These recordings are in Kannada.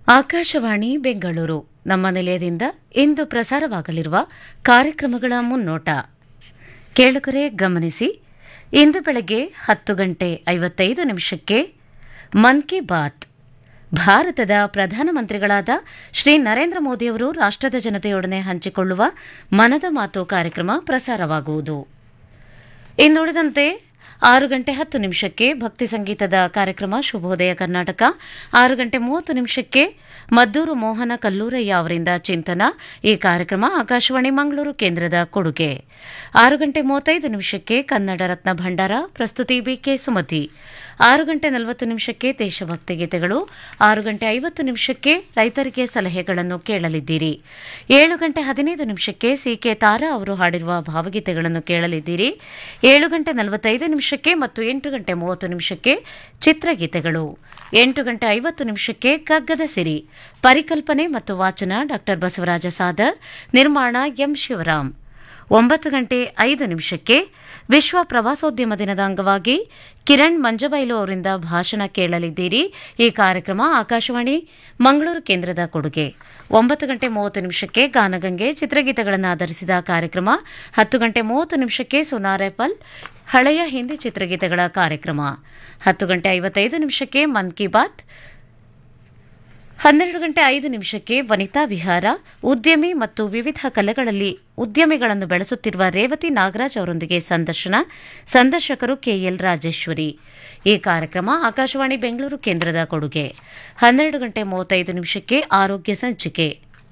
ಆಕಾಶವಾಣಿ ಬೆಂಗಳೂರು ನಮ್ಮ ನಿಲಯದಿಂದ ಇಂದು ಪ್ರಸಾರವಾಗಲಿರುವ ಕಾರ್ಯಕ್ರಮಗಳ ಮುನ್ನೋಟ ಕೇಳುಗರೆ ಗಮನಿಸಿ ಇಂದು ಬೆಳಗ್ಗೆ ಹತ್ತು ಗಂಟೆ ಐವತ್ತೈದು ನಿಮಿಷಕ್ಕೆ ಮನ್ ಕಿ ಬಾತ್ ಭಾರತದ ಪ್ರಧಾನಮಂತ್ರಿಗಳಾದ ಶ್ರೀ ನರೇಂದ್ರ ಮೋದಿಯವರು ರಾಷ್ಟ್ರದ ಜನತೆಯೊಡನೆ ಹಂಚಿಕೊಳ್ಳುವ ಮನದ ಮಾತು ಕಾರ್ಯಕ್ರಮ ಪ್ರಸಾರವಾಗುವುದು ಇನ್ನುಳಿದಂತೆ ಆರು ಗಂಟೆ ಹತ್ತು ನಿಮಿಷಕ್ಕೆ ಭಕ್ತಿ ಸಂಗೀತದ ಕಾರ್ಯಕ್ರಮ ಶುಭೋದಯ ಕರ್ನಾಟಕ ಆರು ಗಂಟೆ ಮೂವತ್ತು ನಿಮಿಷಕ್ಕೆ ಮದ್ದೂರು ಮೋಹನ ಕಲ್ಲೂರಯ್ಯ ಅವರಿಂದ ಚಿಂತನ ಈ ಕಾರ್ಯಕ್ರಮ ಆಕಾಶವಾಣಿ ಮಂಗಳೂರು ಕೇಂದ್ರದ ಕೊಡುಗೆ ಆರು ಗಂಟೆ ಮೂವತ್ತೈದು ನಿಮಿಷಕ್ಕೆ ಕನ್ನಡ ರತ್ನ ಭಂಡಾರ ಪ್ರಸ್ತುತಿ ಬಿಕೆ ಸುಮತಿ ಆರು ಗಂಟೆ ನಲವತ್ತು ನಿಮಿಷಕ್ಕೆ ದೇಶಭಕ್ತಿ ಗೀತೆಗಳು ಆರು ಗಂಟೆ ಐವತ್ತು ನಿಮಿಷಕ್ಕೆ ರೈತರಿಗೆ ಸಲಹೆಗಳನ್ನು ಕೇಳಲಿದ್ದೀರಿ ಏಳು ಗಂಟೆ ಹದಿನೈದು ನಿಮಿಷಕ್ಕೆ ಸಿಕೆ ತಾರಾ ಅವರು ಹಾಡಿರುವ ಭಾವಗೀತೆಗಳನ್ನು ಕೇಳಲಿದ್ದೀರಿ ಏಳು ಗಂಟೆ ನಲವತ್ತೈದು ನಿಮಿಷಕ್ಕೆ ಮತ್ತು ಎಂಟು ಗಂಟೆ ಮೂವತ್ತು ನಿಮಿಷಕ್ಕೆ ಚಿತ್ರಗೀತೆಗಳು ಎಂಟು ಗಂಟೆ ಐವತ್ತು ನಿಮಿಷಕ್ಕೆ ಕಗ್ಗದ ಸಿರಿ ಪರಿಕಲ್ಪನೆ ಮತ್ತು ವಾಚನ ಡಾ ಬಸವರಾಜ ಸಾದರ್ ನಿರ್ಮಾಣ ಎಂ ಶಿವರಾಮ್ ಒಂಬತ್ತು ಗಂಟೆ ಐದು ನಿಮಿಷಕ್ಕೆ ವಿಶ್ವ ಪ್ರವಾಸೋದ್ಯಮ ದಿನದ ಅಂಗವಾಗಿ ಕಿರಣ್ ಮಂಜಬೈಲು ಅವರಿಂದ ಭಾಷಣ ಕೇಳಲಿದ್ದೀರಿ ಈ ಕಾರ್ಯಕ್ರಮ ಆಕಾಶವಾಣಿ ಮಂಗಳೂರು ಕೇಂದ್ರದ ಕೊಡುಗೆ ಒಂಬತ್ತು ಗಂಟೆ ಮೂವತ್ತು ನಿಮಿಷಕ್ಕೆ ಗಾನಗಂಗೆ ಚಿತ್ರಗೀತೆಗಳನ್ನು ಆಧರಿಸಿದ ಕಾರ್ಯಕ್ರಮ ಹತ್ತು ಗಂಟೆ ಮೂವತ್ತು ನಿಮಿಷಕ್ಕೆ ಸುನಾರೆಪಲ್ ಹಳೆಯ ಹಿಂದಿ ಚಿತ್ರಗೀತೆಗಳ ಕಾರ್ಯಕ್ರಮ ಹತ್ತು ಗಂಟೆ ಐವತ್ತೈದು ನಿಮಿಷಕ್ಕೆ ಮನ್ ಕಿ ಬಾತ್ ಹನ್ನೆರಡು ಗಂಟೆ ಐದು ನಿಮಿಷಕ್ಕೆ ವನಿತಾ ವಿಹಾರ ಉದ್ಯಮಿ ಮತ್ತು ವಿವಿಧ ಕಲೆಗಳಲ್ಲಿ ಉದ್ಯಮಿಗಳನ್ನು ಬೆಳೆಸುತ್ತಿರುವ ರೇವತಿ ನಾಗರಾಜ್ ಅವರೊಂದಿಗೆ ಸಂದರ್ಶನ ಸಂದರ್ಶಕರು ಕೆಎಲ್ ರಾಜೇಶ್ವರಿ ಈ ಕಾರ್ಯಕ್ರಮ ಆಕಾಶವಾಣಿ ಬೆಂಗಳೂರು ಕೇಂದ್ರದ ಕೊಡುಗೆ ಹನ್ನೆರಡು ಗಂಟೆ ಮೂವತ್ತೈದು ನಿಮಿಷಕ್ಕೆ ಆರೋಗ್ಯ ಸಂಚಿಕೆ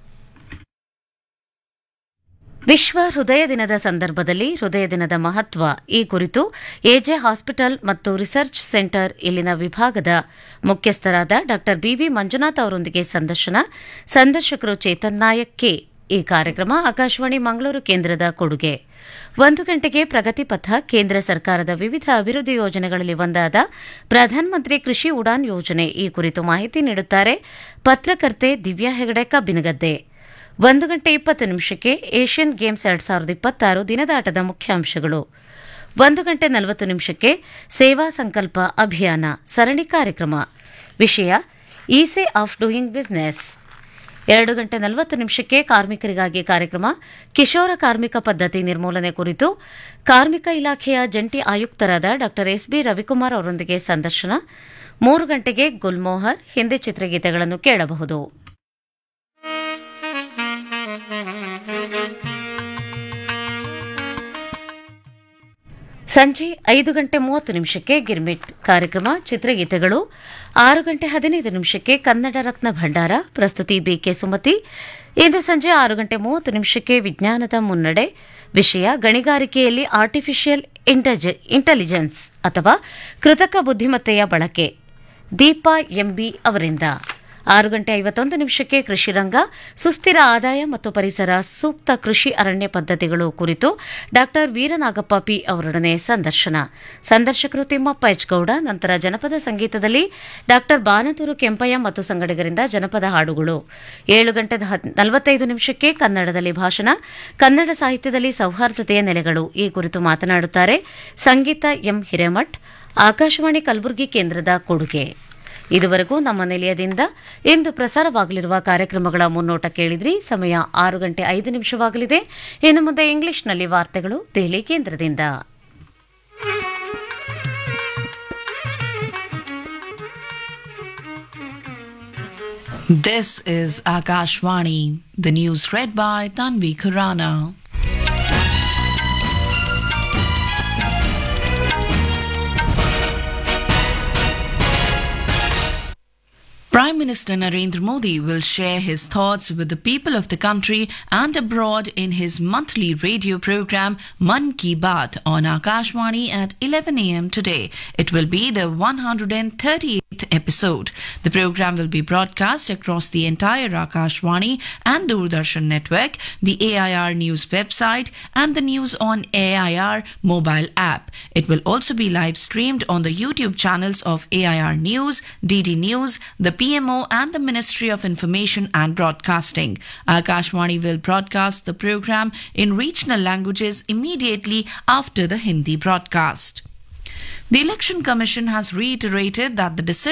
ವಿಶ್ವ ಹೃದಯ ದಿನದ ಸಂದರ್ಭದಲ್ಲಿ ಹೃದಯ ದಿನದ ಮಹತ್ವ ಈ ಕುರಿತು ಎಜೆ ಹಾಸ್ಪಿಟಲ್ ಮತ್ತು ರಿಸರ್ಚ್ ಸೆಂಟರ್ ಇಲ್ಲಿನ ವಿಭಾಗದ ಮುಖ್ಯಸ್ಥರಾದ ಡಾ ಬಿವಿ ಮಂಜುನಾಥ್ ಅವರೊಂದಿಗೆ ಸಂದರ್ಶನ ಸಂದರ್ಶಕರು ಚೇತನ್ ನಾಯಕ್ ಕೆ ಈ ಕಾರ್ಯಕ್ರಮ ಆಕಾಶವಾಣಿ ಮಂಗಳೂರು ಕೇಂದ್ರದ ಕೊಡುಗೆ ಒಂದು ಗಂಟೆಗೆ ಪ್ರಗತಿ ಪಥ ಕೇಂದ್ರ ಸರ್ಕಾರದ ವಿವಿಧ ಅಭಿವೃದ್ಧಿ ಯೋಜನೆಗಳಲ್ಲಿ ಒಂದಾದ ಪ್ರಧಾನಮಂತ್ರಿ ಕೃಷಿ ಉಡಾನ್ ಯೋಜನೆ ಈ ಕುರಿತು ಮಾಹಿತಿ ನೀಡುತ್ತಾರೆ ಪತ್ರಕರ್ತೆ ದಿವ್ಯಾ ಹೆಗಡೆ ಕಬ್ಬಿನಗದ್ದೆ ಒಂದು ಗಂಟೆ ಇಪ್ಪತ್ತು ನಿಮಿಷಕ್ಕೆ ಏಷ್ಯನ್ ಗೇಮ್ಸ್ ಎರಡ್ ಸಾವಿರದ ಇಪ್ಪತ್ತಾರು ದಿನದಾಟದ ಮುಖ್ಯಾಂಶಗಳು ಒಂದು ಗಂಟೆ ನಲವತ್ತು ನಿಮಿಷಕ್ಕೆ ಸೇವಾ ಸಂಕಲ್ಪ ಅಭಿಯಾನ ಸರಣಿ ಕಾರ್ಯಕ್ರಮ ವಿಷಯ ಈಸೆ ಆಫ್ ಡೂಯಿಂಗ್ ಬಿಸಿನೆಸ್ ಎರಡು ಗಂಟೆ ನಲವತ್ತು ನಿಮಿಷಕ್ಕೆ ಕಾರ್ಮಿಕರಿಗಾಗಿ ಕಾರ್ಯಕ್ರಮ ಕಿಶೋರ ಕಾರ್ಮಿಕ ಪದ್ಧತಿ ನಿರ್ಮೂಲನೆ ಕುರಿತು ಕಾರ್ಮಿಕ ಇಲಾಖೆಯ ಜಂಟಿ ಆಯುಕ್ತರಾದ ಡಾ ಎಸ್ಬಿ ರವಿಕುಮಾರ್ ಅವರೊಂದಿಗೆ ಸಂದರ್ಶನ ಮೂರು ಗಂಟೆಗೆ ಗುಲ್ಮೋಹರ್ ಹಿಂದಿ ಚಿತ್ರಗೀತೆಗಳನ್ನು ಕೇಳಬಹುದು ಸಂಜೆ ಐದು ಗಂಟೆ ಮೂವತ್ತು ನಿಮಿಷಕ್ಕೆ ಗಿರ್ಮಿಟ್ ಕಾರ್ಯಕ್ರಮ ಚಿತ್ರಗೀತೆಗಳು ಆರು ಗಂಟೆ ಹದಿನೈದು ನಿಮಿಷಕ್ಕೆ ಕನ್ನಡ ರತ್ನ ಭಂಡಾರ ಪ್ರಸ್ತುತಿ ಬಿಕೆ ಸುಮತಿ ಇಂದು ಸಂಜೆ ಆರು ಗಂಟೆ ಮೂವತ್ತು ನಿಮಿಷಕ್ಕೆ ವಿಜ್ಞಾನದ ಮುನ್ನಡೆ ವಿಷಯ ಗಣಿಗಾರಿಕೆಯಲ್ಲಿ ಆರ್ಟಿಫಿಷಿಯಲ್ ಇಂಟೆಲಿಜೆನ್ಸ್ ಅಥವಾ ಕೃತಕ ಬುದ್ಧಿಮತ್ತೆಯ ಬಳಕೆ ದೀಪಾ ಎಂಬಿ ಅವರಿಂದ ಆರು ಗಂಟೆ ಐವತ್ತೊಂದು ನಿಮಿಷಕ್ಕೆ ಕೃಷಿ ರಂಗ ಸುಸ್ಥಿರ ಆದಾಯ ಮತ್ತು ಪರಿಸರ ಸೂಕ್ತ ಕೃಷಿ ಅರಣ್ಯ ಪದ್ಧತಿಗಳು ಕುರಿತು ಡಾ ವೀರನಾಗಪ್ಪ ಪಿ ಅವರೊಡನೆ ಸಂದರ್ಶನ ಸಂದರ್ಶಕರು ತಿಮ್ಮಪ್ಪ ಎಚ್ಗೌಡ ನಂತರ ಜನಪದ ಸಂಗೀತದಲ್ಲಿ ಡಾ ಬಾನತೂರು ಕೆಂಪಯ್ಯ ಮತ್ತು ಸಂಗಡಿಗರಿಂದ ಜನಪದ ಹಾಡುಗಳು ಏಳು ಗಂಟೆ ನಲವತ್ತೈದು ನಿಮಿಷಕ್ಕೆ ಕನ್ನಡದಲ್ಲಿ ಭಾಷಣ ಕನ್ನಡ ಸಾಹಿತ್ಯದಲ್ಲಿ ಸೌಹಾರ್ದತೆಯ ನೆಲೆಗಳು ಈ ಕುರಿತು ಮಾತನಾಡುತ್ತಾರೆ ಸಂಗೀತ ಎಂ ಹಿರೇಮಠ್ ಆಕಾಶವಾಣಿ ಕಲಬುರಗಿ ಕೇಂದ್ರದ ಕೊಡುಗೆ ಇದುವರೆಗೂ ನಮ್ಮ ನಿಲಯದಿಂದ ಇಂದು ಪ್ರಸಾರವಾಗಲಿರುವ ಕಾರ್ಯಕ್ರಮಗಳ ಮುನ್ನೋಟ ಕೇಳಿದ್ರಿ ಸಮಯ ಆರು ಗಂಟೆ ಐದು ನಿಮಿಷವಾಗಲಿದೆ ಇನ್ನು ಮುಂದೆ ಇಂಗ್ಲಿಷ್ನಲ್ಲಿ ವಾರ್ತೆಗಳು ದೆಹಲಿ ಕೇಂದ್ರದಿಂದ This is Akashvani, the news read by Tanvi Khurana. Prime Minister Narendra Modi will share his thoughts with the people of the country and abroad in his monthly radio program Man Ki Baat on Akashwani at 11 a.m. today. It will be the 138th episode. The program will be broadcast across the entire Akashwani and Doordarshan network, the AIR News website, and the News on AIR mobile app. It will also be live streamed on the YouTube channels of AIR News, DD News, the PMO and the Ministry of Information and Broadcasting. Akashwani will broadcast the program in regional languages immediately after the Hindi broadcast. The Election Commission has reiterated that the decision